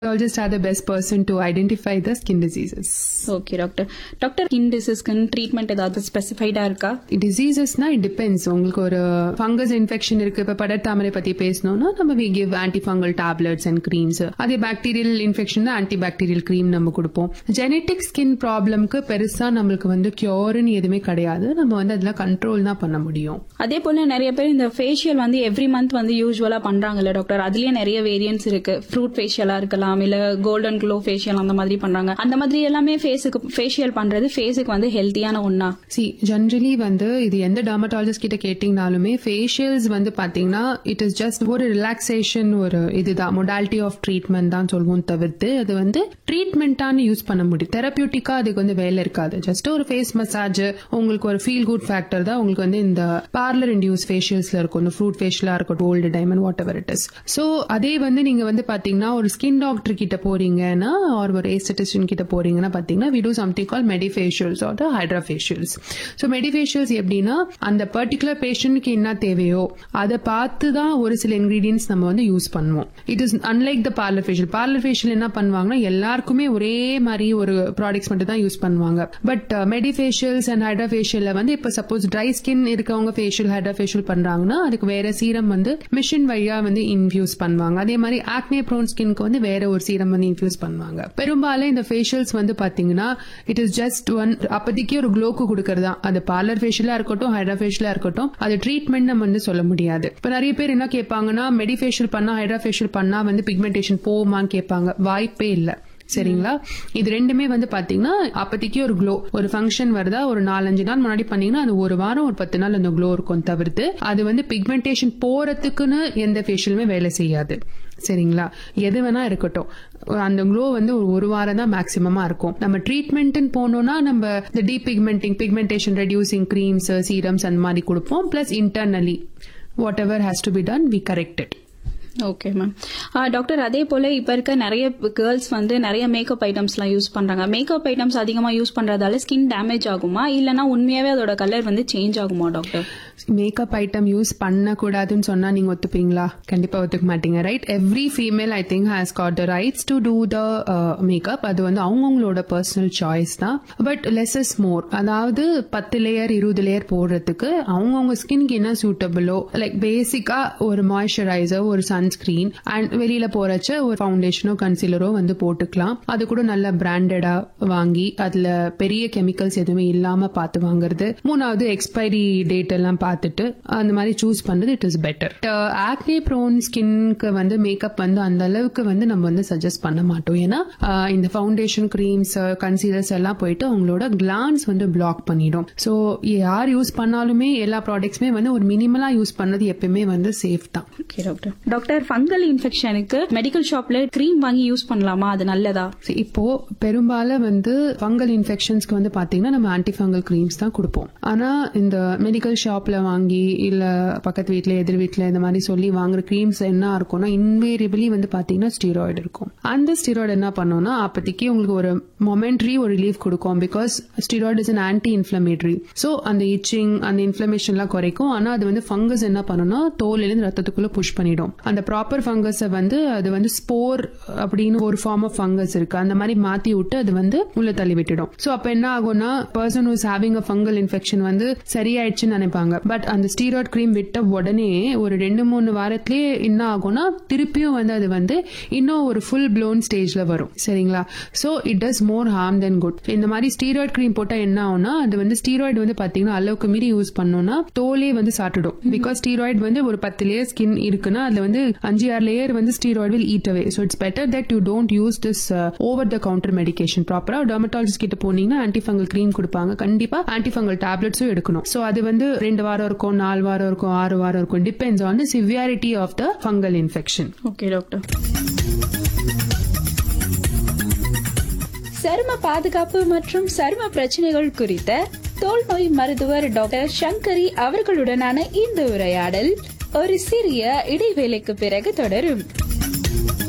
Dermatologists are the best person to identify the skin diseases. Okay doctor doctor skin டிசீஸ்க்குன்னு treatment ஏதாவது ஸ்பெசிஃபைடா இருக்கா டிசீசஸ்னா it depends உங்களுக்கு ஒரு ஃபங்கஸ் இன்ஃபெக்ஷன் இருக்கு இப்ப படர்தாமரை பத்தி பேசணும்னா நம்ம we give anti fungal tablets and creams அதே பாக்டீரியல் இன்ஃபெக்ஷன் தான் ஆன்டி பாக்டீரியல் கிரீம் நம்ம கொடுப்போம் ஜெனட்டிக் ஸ்கின் ப்ராப்ளம்க்கு பெருசா நம்மளுக்கு வந்து கியூர்னு எதுவுமே கிடையாது நம்ம வந்து அதுல கண்ட்ரோல் தான் பண்ண முடியும் அதே போல நிறைய பேர் இந்த ஃபேஷியல் வந்து எவ்ரி மந்த் வந்து யூஸ்வலா பண்றாங்கல்ல டாக்டர் அதுலயே நிறைய வேரியன்ஸ் இருக்கு ஃப்ரூட் ஃபேஷியலா இருக்கலாம் இல்ல கோல்டன் க்ளோ ஃபேஷியல் அந்த மாதிரி பண்றாங்க அந்த மாதிரி எல்லாமே ஃபேஸுக்கு ஃபேஷியல் பண்றது ஃபேஸுக்கு வந்து ஹெல்த்தியான ஒண்ணா சி ஜென்ரலி வந்து இது எந்த டெர்மட்டாலஜிஸ்ட் கிட்ட கேட்டீங்கனாலுமே ஃபேஷியல்ஸ் வந்து பாத்தீங்கன்னா இட் இஸ் ஜஸ்ட் ஒரு ரிலாக்ஸேஷன் ஒரு இதுதான் மொடாலிட்டி ஆஃப் ட்ரீட்மெண்ட் தான் சொல்லுவோம் தவிர்த்து அது வந்து ட்ரீட்மெண்ட்டானு யூஸ் பண்ண முடியும் தெரப்பியூட்டிக்கா அதுக்கு வந்து வேலை இருக்காது ஜஸ்ட் ஒரு ஃபேஸ் மசாஜ் உங்களுக்கு ஒரு ஃபீல் குட் ஃபேக்டர் தான் உங்களுக்கு வந்து இந்த பார்லர் இன்டியூஸ் ஃபேஷியல்ஸ்ல இருக்கும் இந்த ஃப்ரூட் ஃபேஷியலா இருக்கட்டும் gold diamond whatever it is so அதே வந்து நீங்க வந்து பாத்தீங்கன்னா ஒரு ஸ்கின் டாக்டர் கிட்ட போறீங்கன்னா ஆர் ஒரு ஏஸ்தட்டிஷியன் கிட்ட போறீங்கன்னா பாத்தீங்கன்னா we do something called medifacials or hydrafacials so medifacials எப்படின்னா அந்த பர்டிகுலர் பேஷண்ட்க்கு என்ன தேவையோ அதை பார்த்து தான் ஒரு சில இன்கிரீடியன்ஸ் நம்ம வந்து யூஸ் பண்ணுவோம் it is unlike the parlour facial parlour facial என்ன பண்ணுவாங்கன்னா எல்லாருக்குமே ஒரே மாதிரி ஒரு ப்ராடக்ட்ஸ் மட்டும் தான் யூஸ் பண்ணுவாங்க பட் மெடிஃபேஷியல்ஸ் அண்ட் ஹைட்ராஃபேஷியல்ல வந்து இப்போ சப்போஸ் ட்ரை ஸ்கின் இருக்கவங்க ஃபேஷியல் ஹைட்ராஃபேஷியல் பண்றாங்கன்னா அதுக்கு வேற சீரம் வந்து மிஷின் வழியா வந்து இன்ஃபியூஸ் பண்ணுவாங்க அதே மாதிரி ஆக்னே ப்ரோன் ஸ்கின்க்கு வந்து வேற ஒரு சீரம் வந்து இன்ஃபியூஸ் பண்ணுவாங்க பெரும்பாலும் இந்த ஃபேஷியல்ஸ் வந்து பாத்தீங்கன்னா இட் இஸ் ஜஸ்ட் ஒன் அப்போதைக்கு ஒரு க்ளோக்கு கொடுக்கறதா அது பார்லர் ஃபேஷியலா இருக்கட்டும் ஹைட்ரா ஃபேஷியலா இருக்கட்டும் அது ட்ரீட்மெண்ட் நம்ம வந்து சொல்ல முடியாது இப்ப நிறைய பேர் என்ன கேட்பாங்கன்னா மெடிஃபேஷியல் பண்ணா ஹைட்ரா ஃபேஷியல் பண்ணா வந்து பிக்மெண்டேஷன் போகுமான்னு கேட்பாங்க வாய்ப்பே இல்ல சரிங்களா இது ரெண்டுமே வந்து பாத்தீங்கன்னா அப்போதைக்கு ஒரு க்ளோ ஒரு ஃபங்க்ஷன் வருதா ஒரு நாலஞ்சு நாள் முன்னாடி பண்ணீங்கன்னா அது ஒரு வாரம் ஒரு பத்து நாள் அந்த க்ளோ இருக்கும் தவிர்த்து அது வந்து பிக்மெண்டேஷன் போறதுக்குன்னு எந்த ஃபேஷியலுமே வேலை செய்யாது சரிங்களா எது வேணா இருக்கட்டும் அந்த க்ளோ வந்து ஒரு ஒரு வாரம் தான் மேக்சிமமா இருக்கும் நம்ம ட்ரீட்மெண்ட்னு போனோம்னா நம்ம இந்த depigmenting pigmentation reducing creams serums அந்த மாதிரி கொடுப்போம் plus internally whatever has to be done we correct it okay ma'am doctor அதே போல இப்ப இருக்க நிறைய கேர்ள்ஸ் வந்து நிறைய மேக்கப் ஐட்டம்ஸ்லாம் யூஸ் பண்றாங்க மேக்கப் ஐட்டம்ஸ் அதிகமா யூஸ் பண்றதால ஸ்கின் டேமேஜ் ஆகுமா இல்லனா உண்மையாவே அதோட கலர் வந்து சேஞ்ச் ஆகுமா டாக்டர் மேக்கப் ஐட்டம் யூஸ் பண்ணக்கூடாதுன்னு சொன்னா நீங்க ஒத்துப்பீங்களா கண்டிப்பா ஒத்துக்க மாட்டீங்க right every female I think has got the rights to do the makeup அது வந்து அவங்கவுங்களோட பர்சனல் சாய்ஸ் தான் பட் லெஸ் இஸ் மோர் அதாவது பத்து லேயர் இருபது லேயர் போடுறதுக்கு அவங்கவுங்க ஸ்கின்க்கு என்ன சூட்டபிளோ லைக் பேசிக்கா ஒரு மாய்ஸ்சரைசர் ஒரு சன்ஸ்கிரீன் அண்ட் வெளியில போறச்ச ஒரு ஃபவுண்டேஷனோ கன்சீலரோ வந்து போட்டுக்கலாம் அது கூட நல்ல பிராண்டடா வாங்கி அதுல பெரிய கெமிக்கல்ஸ் எதுவுமே இல்லாம பார்த்து வாங்குறது மூணாவது எக்ஸ்பைரி டேட் எல்லாம் பார்த்துட்டு அந்த மாதிரி சூஸ் பண்றது it is better acne prone ஸ்கின்க்கு வந்து மேக்கப் வந்து அந்த அளவுக்கு வந்து நம்ம வந்து சஜஸ்ட் பண்ண மாட்டோம் ஏன்னா ஆஹ், இந்த ஃபவுண்டேஷன் கிரீம்ஸ் கன்சீலர்ஸ் எல்லாம் போயிட்டு அவங்களோட கிளான்ஸ் வந்து பிளாக் பண்ணிடும் ஸோ யார் யூஸ் பண்ணாலுமே எல்லா ப்ராடக்ட்ஸுமே வந்து ஒரு மினிமலா யூஸ் பண்ணது எப்பயுமே வந்து சேஃப் தான் ஓகே டாக்டர் டாக்டர் ஃபங்கல் இன்ஃபெக்ஷனுக்கு மெடிக்கல் ஷாப்ல க்ரீம் வாங்கி யூஸ் பண்ணலாமா அது நல்லதா So, இப்போ பெரும்பாலும் வந்து ஃபங்கல் இன்ஃபெக்ஷன்ஸ்க்கு வந்து பாத்தீங்கன்னா நம்ம ஆன்டி ஃபங்கல் கிரீம்ஸ் தான் கொடுப்போம் ஆனா இந்த மெடிக்கல் ஷாப்ல வாங்கி இல்ல பக்கத்து வீட்ல எதிர் வீட்ல இந்த மாதிரி சொல்லி வாங்குற கிரீம்ஸ் என்ன இருக்கும்னா இன்வேரியபிளி வந்து பாத்தீங்கன்னா ஸ்டீராய்டு இருக்கும் அந்த ஸ்டீராய்டு என்ன பண்ணும்னா அப்போதைக்கு உங்களுக்கு ஒரு மொமெண்ட்ரி ஒரு ரிலீஃப் கொடுக்கும் because steroid is an anti inflammatory so அந்த இச்சிங் அந்த இன்ஃபிளமேஷன்லாம் குறைக்கும் ஆனா அது வந்து ஃபங்கஸ் என்ன பண்ணும்னா தோலிலிருந்து ரத்தத்துக்குள்ள புஷ் பண்ணிடும் அந்த ப்ராப்பர் ஃபங்கஸை வந்து அது வந்து ஸ்போர் அப்படின்னு ஒரு ஃபார்ம் ஆஃப் ஃபங்கஸ் இருக்கு அந்த மாதிரி மாத்தி விட்டு அது வந்து உள்ள தள்ளி விட்டுடும் ஸோ அப்ப என்ன ஆகும்னா person who's having a fungal infection வந்து சரியாயிடுச்சுன்னு நினைப்பாங்க பட் அந்த ஸ்டீராய்ட் கிரீம் விட்ட உடனே ஒரு ரெண்டு மூணு வாரத்திலேயே என்ன ஆகும்னா திருப்பியும் வந்து அது வந்து இன்னும் ஒரு ஃபுல் ப்ளோன் ஸ்டேஜ்ல வரும் சரிங்களா so it does more harm then good இந்த மாதிரி ஸ்டீராய்ட் கிரீம் போட்டா என்ன ஆகும்னா அது வந்து ஸ்டீராய்டு வந்து பாத்தீங்கன்னா அளவுக்கு மீறி யூஸ் பண்ணோம்னா தோலே வந்து சாப்பிட்டுடும் பிகாஸ் ஸ்டீராய்டு வந்து ஒரு பத்து லேயர் ஸ்கின் இருக்குன்னா அதுல வந்து அஞ்சு ஆறு லேயர் வந்து steroid will eat away so it's better that you don't use this over the counter medication ப்ராப்பரா டெர்மட்டாலஜிஸ்ட் கிட்ட போனீங்கன்னா ஆன்டிஃபங்கல் கிரீம் கொடுப்பாங்க கண்டிப்பா ஆன்டிஃபங்கல் டேப்லெட்ஸும் எடுக்கணும் ஸோ அது வந்து ரெண்டு வாரம் இருக்கும் நாலு வாரம் இருக்கும் ஆறு வாரம் இருக்கும் depends on the severity of the fungal infection okay doctor சரும பாதுகாப்பு மற்றும் சரும பிரச்சனைகள் குறித்த தோல் நோய் மருத்துவர் டாக்டர் சங்கரி அவர்களுடனான இந்த உரையாடல் ஒரு சிறிய இடைவேளைக்கு பிறகு தொடரும்